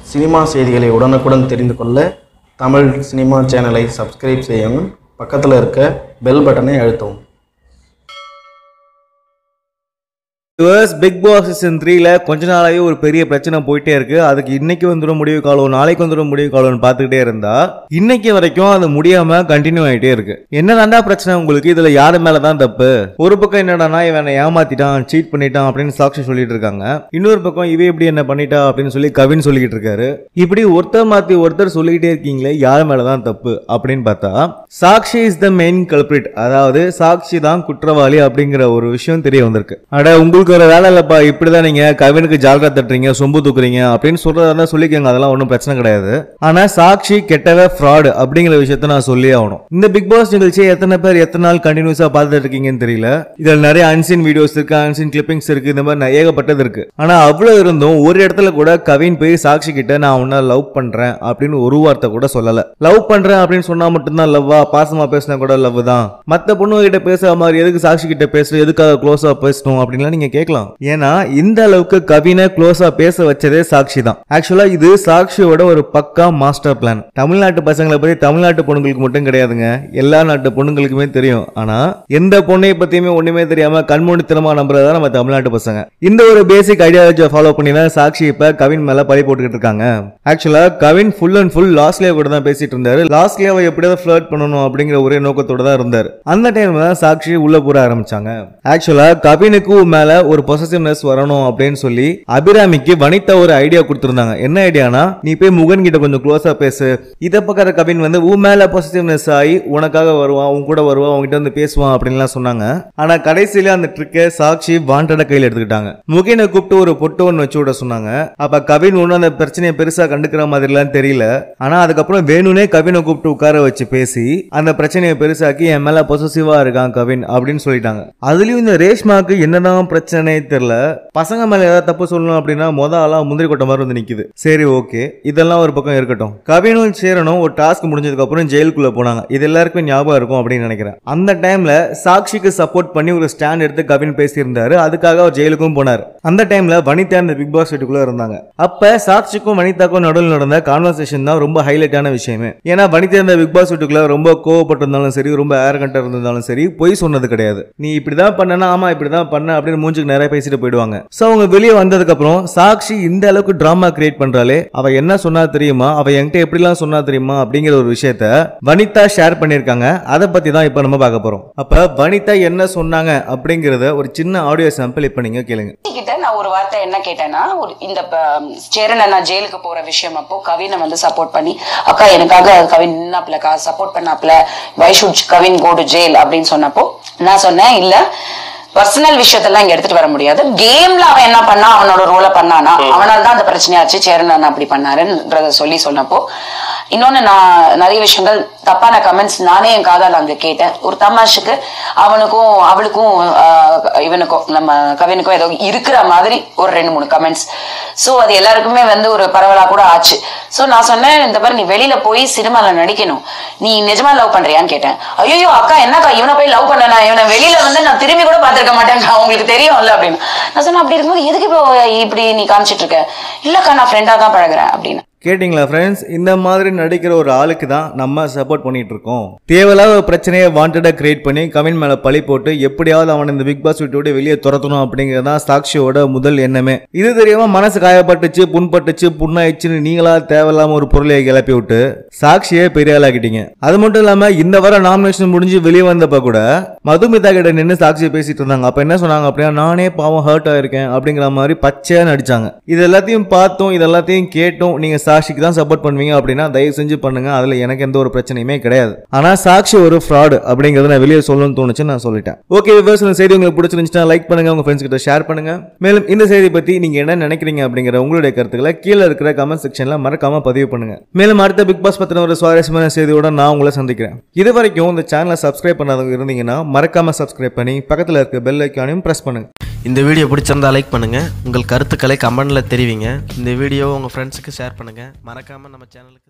cinema செய்திகளை உடனுக்குடன் தெரிந்து கொள்ள தமிழ் சினிமா சேனலை சப்ஸ்கிரைப் செய்யவும் பக்கத்தில் இருக்க பெல் பட்டனை அழுத்தவும் யுஎஸ் பிக் பாஸ் சீசன் த்ரீல கொஞ்ச நாளாவே ஒரு பெரிய பிரச்சனை போயிட்டே இருக்கு அதுக்கு இன்னைக்கு வந்துடும் முடிவு காலம் நாளைக்கு வந்துடும் முடிவு காலம்னு பார்த்துக்கிட்டே இருந்தா இன்னைக்கு வரைக்கும் அது முடியாம கண்டினியூ ஆயிட்டே இருக்கு என்னதாண்டா பிரச்சனை உங்களுக்கு இதுல யாரு மேலதான் தப்பு ஒரு பக்கம் என்னடானா இவனை ஏமாத்திட்டான் சீட் பண்ணிட்டான் அப்படின்னு சாட்சி சொல்லிட்டு இருக்காங்க இன்னொரு பக்கம் இவ இப்படி என்ன பண்ணிட்டா அப்படின்னு சொல்லி கவின் சொல்லிக்கிட்டு இருக்காரு இப்படி ஒருத்தர் மாத்தி ஒருத்தர் சொல்லிக்கிட்டே இருக்கீங்களே யார் மேலதான் தப்பு அப்படின்னு பார்த்தா Sakshi is the main culprit அதாவது சாக்ஷி தான் குற்றவாளி அப்படிங்கிற ஒரு விஷயம் தெரிய வந்திருக்கு அட உங்களுக்கு ஒரு வேலை இல்லப்பா இப்படிதான் நீங்க கவினுக்கு ஜால்ரா தட்டுறீங்க சொம்பு தூக்குறீங்க அப்படின்னு சொல்றதா இருந்தா சொல்லிக்கோங்க அதெல்லாம் ஒன்றும் பிரச்சனை கிடையாது ஆனா சாக்ஷி கெட்டவ ஃப்ராடு அப்படிங்கிற விஷயத்த நான் சொல்லி ஆகணும் இந்த பிக் பாஸ் நிகழ்ச்சியை எத்தனை பேர் எத்தனை நாள் கண்டினியூஸா பார்த்துட்டு இருக்கீங்கன்னு தெரியல இதுல நிறைய அன்சீன் வீடியோஸ் இருக்கு அன்சீன் கிளிப்பிங்ஸ் இருக்கு இந்த மாதிரி நிறைய ஏகப்பட்டது இருக்கு ஆனா அவ்வளவு இருந்தும் ஒரு இடத்துல கூட கவின் போய் சாக்ஷி கிட்ட நான் உன்ன லவ் பண்றேன் அப்படின்னு ஒரு வார்த்தை கூட சொல்லல லவ் பண்றேன் அப்படின்னு சொன்னா மட்டும்தான் லவ்வா பாசமா பேசினா கூட லவ் தான் மத்த பொண்ணு கிட்ட பேசுற மாதிரி எதுக்கு சாக்ஷி கிட்ட பேசுற எதுக்காக க்ளோஸா பேசணும் அப்படின்லாம் நீங்க கேட்கலாம் ஏன்னா இந்த அளவுக்கு கவினை க்ளோஸா பேச வச்சதே சாக்ஷி தான் ஆக்சுவலா இது சாக்ஷியோட ஒரு பக்கா மாஸ்டர் பிளான் தமிழ்நாட்டு பசங்களை பத்தி தமிழ்நாட்டு பொண்ணுங்களுக்கு மட்டும் கிடையாதுங்க எல்லா நாட்டு பொண்ணுங்களுக்குமே தெரியும் ஆனா எந்த பொண்ணைய பத்தியுமே ஒண்ணுமே தெரியாம கண்மூடித்தனமா நம்புறதா நம்ம தமிழ்நாட்டு பசங்க இந்த ஒரு பேசிக் ஐடியாலஜியை ஃபாலோ பண்ணி தான் சாக்ஷி இப்ப கவின் மேல பழி போட்டுக்கிட்டு இருக்காங்க ஆக்சுவலா கவின் ஃபுல் அண்ட் ஃபுல் லாஸ்ட்லேயே கூட தான் பேசிட்டு இருந்தாரு லாஸ்ட்லேயே அவ எப்படியாவது ஃபிளர்ட் பண்ணணும் அப்படிங்கிற ஒரே நோக்கத்தோட தான் இருந்தார் அந்த டைம்ல தான் சாக்ஷி உள்ள போற ஆரம்பிச்சாங்க ஆக்சுவலா கவினுக்கு உன் மேல ஒரு பொசசிவ்னஸ் வரணும் அப்படின்னு சொல்லி அபிராமிக்கு வனிதா ஒரு ஐடியா கொடுத்திருந்தாங்க என்ன ஐடியானா நீ போய் முகன் கிட்ட கொஞ்சம் க்ளோஸா பேசு இத பக்கற கவின் வந்து உன் மேல பொசசிவ்னஸ் ஆகி உனக்காக வருவான் உன் கூட வருவான் உன்கிட்ட வந்து பேசுவான் அப்படின்லாம் சொன்னாங்க ஆனா கடைசியில அந்த ட்ரிக்கை சாக்ஷி வாண்டட கையில எடுத்துக்கிட்டாங்க முகினை கூப்பிட்டு ஒரு பொட்டு ஒன்று வச்சு விட சொன்னாங்க அப்ப கவின் ஒன்றும் அந்த பிரச்சனையை பெருசா கண்டுக்கிற மாதிரிலாம் தெரியல ஆனா அதுக்கப்புறம் வேணும்னே கவினை கூப்பிட்டு உட்கார வச்சு பேசி அந்த பிரச்சனையை பெருசாக்கி என் மேல பொசசிவா இருக்கான் கவின் அப்படின்னு சொல்லிட்டாங்க அதுலயும் இந்த ரேஷ்மாக்கு என்னதான் பிரச்சனை தெரியல பசங்க மேல ஏதாவது தப்பு சொல்லணும் அப்படின்னா மொத ஆளா முந்திரி கொட்டை மாதிரி வந்து நிக்குது சரி ஓகே இதெல்லாம் ஒரு பக்கம் இருக்கட்டும் கவினும் சேரனும் ஒரு டாஸ்க் முடிஞ்சதுக்கு அப்புறம் ஜெயிலுக்குள்ள போனாங்க இது எல்லாருக்கும் ஞாபகம் இருக்கும் அப்படின்னு நினைக்கிறேன் அந்த டைம்ல சாக்ஷிக்கு சப்போர்ட் பண்ணி ஒரு ஸ்டாண்ட் எடுத்து கவின் பேசியிருந்தாரு அதுக்காக அவர் ஜெயிலுக்கும் போனார் அந்த டைம்ல வனிதா இந்த பிக் பாஸ் வீட்டுக்குள்ள இருந்தாங்க அப்ப சாக்ஷிக்கும் வனிதாக்கும் நடுவில் நடந்த கான்வர்சேஷன் தான் ரொம்ப ஹைலைட்டான விஷயமே ஏன்னா வனிதா இந்த பிக் பாஸ் வீட்டுக்குள்ள ரொம்ப கோவப்பட்டிருந்தாலும் சரி ரொம்ப ஏரகண்டா இருந்திருந்தாலும் சரி பொய் சொன்னது கிடையாது நீ இப்படிதான் பண்ணனா ஆமா இப்படிதான் பண்ண அப்படின்னு மூஞ்சுக்கு நிறைய பேசிட்டு போயிடுவாங்க சோ அவங்க வெளியே வந்ததுக்கு அப்புறம் சாக்ஷி இந்த அளவுக்கு டிராமா கிரியேட் பண்றாலே அவ என்ன சொன்னா தெரியுமா அவ என்கிட்ட எப்படிலாம் சொன்னா தெரியுமா அப்படிங்கிற ஒரு விஷயத்த வனிதா ஷேர் பண்ணிருக்காங்க அதை பத்தி தான் இப்ப நம்ம பார்க்க போறோம் அப்ப வனிதா என்ன சொன்னாங்க அப்படிங்கறத ஒரு சின்ன ஆடியோ சாம்பிள் இப்ப நீங்க கேளுங்க கிட்ட நான் ஒரு வார்த்தை என்ன கேட்டேன்னா ஒரு இந்த ப- சேரன் அண்ணா ஜெயிலுக்கு போற விஷயம் அப்போ கவினை வந்து சப்போர்ட் பண்ணி அக்கா எனக்காக கவின் நின்னாப்லக்கா சப்போர்ட் பண்ணாப்ல why should Kavin go to jail அப்படின்னு சொன்னப்போ நான் சொன்னேன் இல்ல பர்சனல் விஷயத்தெல்லாம் இங்க எடுத்துட்டு வர முடியாது கேம்ல அவன் என்ன பண்ணா அவனோட ரோலை பண்ணானா அவனால தான் அந்த பிரச்சனையாச்சு சேரன் அண்ணா அப்படி பண்ணாருன்றத சொல்லி சொன்னப்போ இன்னொன்னு நான் நிறைய விஷயங்கள் தப்பான கமெண்ட்ஸ் நானே என் காதால அங்க கேட்டேன் ஒரு தமாஷுக்கு அவனுக்கும் அவளுக்கும் ஆஹ், இவனுக்கும் நம்ம கவினுக்கும் ஏதோ இருக்கிற மாதிரி ஒரு ரெண்டு மூணு கமெண்ட்ஸ் சோ அது எல்லாருக்குமே வந்து ஒரு பரவலா கூட ஆச்சு சோ நான் சொன்னேன் இந்த மாதிரி நீ வெளியில போய் சினிமால நடிக்கணும் நீ நிஜமா லவ் பண்றியான்னு கேட்டேன் ஐயோ அக்கா என்னக்கா இவனை போய் லவ் பண்ணனா இவனை வெளியில வந்து நான் திரும்பி கூட பார்த்திருக்க மாட்டேன் உங்களுக்கு தெரியும்ல அப்படின்னு நான் சொன்னேன் அப்படி இருக்கும்போது எதுக்கு இப்போ இப்படி நீ காமிச்சிட்டு இருக்க இல்லக்கா நான் ஃப்ரெண்டா தான் பழகுறேன் அப்படின்னு கேட்டிங்களா ஃப்ரெண்ட்ஸ் இந்த மாதிரி நடிக்கிற ஒரு ஆளுக்கு தான் நம்ம சப்போர்ட் பண்ணிட்டு இருக்கோம் தேவையில்லாத ஒரு பிரச்சனையை வாண்டடா கிரியேட் பண்ணி கவின் மேல பழி போட்டு எப்படியாவது அவனை இந்த பிக் பாஸ் விட்டு விட்டு வெளியே துரத்தணும் அப்படிங்கிறது தான் சாக்ஷியோட முதல் எண்ணமே இது தெரியாம மனசு காயப்பட்டுச்சு புண்பட்டுச்சு புண்ணாயிடுச்சுன்னு நீங்களா தேவையில்லாம ஒரு பொருளை கிளப்பி விட்டு சாக்ஷியே பெரிய ஆளாக்கிட்டீங்க அது மட்டும் இல்லாம இந்த வர நாமினேஷன் முடிஞ்சு வெளியே வந்தப்ப கூட மதுமிதா கிட்ட நின்று சாக்ஷியை பேசிட்டு இருந்தாங்க அப்ப என்ன சொன்னாங்க அப்படின்னா நானே பாவம் ஹர்ட் ஆயிருக்கேன் அப்படிங்கிற மாதிரி பச்சையா நடிச்சாங்க இது எல்லாத்தையும் பார்த்தோம் இது எல்லாத்தையும் கேட்டோம் நீங்க சாக்ஷிக்கு தான் சப்போர்ட் பண்ணுவீங்க அப்படின்னா தயவு செஞ்சு பண்ணுங்க அதுல எனக்கு எந்த ஒரு பிரச்சனையுமே கிடையாது ஆனா சாக்ஷி ஒரு ஃப்ராடு அப்படிங்கறத நான் வெளியே சொல்லணும்னு தோணுச்சு நான் சொல்லிட்டேன் ஓகே விவர்ஸ் இந்த செய்தி உங்களுக்கு பிடிச்சிருந்துச்சுன்னா லைக் பண்ணுங்க உங்க ஃப்ரெண்ட்ஸ் கிட்ட ஷேர் பண்ணுங்க மேலும் இந்த செய்தி பத்தி நீங்க என்ன நினைக்கிறீங்க அப்படிங்கிற உங்களுடைய கருத்துக்களை கீழே இருக்கிற கமெண்ட் செக்ஷன்ல மறக்காம பதிவு பண்ணுங்க மேலும் அடுத்த பிக் பாஸ் பத்தின ஒரு சுவாரஸ்யமான செய்தியோட நான் உங்களை சந்திக்கிறேன் இது வரைக்கும் இந்த சேனலை சப்ஸ்கிரைப் பண்ணாதவங்க இருந்தீங்கன்னா மறக்காம சப்ஸ்கிரைப் பண்ணி பக்கத்துல இருக்க பெல் ஐக்கானையும் பிரஸ் பண்ணுங்க இந்த வீடியோ பிடிச்சிருந்தா லைக் பண்ணுங்கள் உங்கள் கருத்துக்களை கமெண்டில் தெரிவிங்க இந்த வீடியோ உங்கள் ஃப்ரெண்ட்ஸுக்கு ஷேர் பண்ணுங்கள் மறக்காமல் நம்ம சேனலுக்கு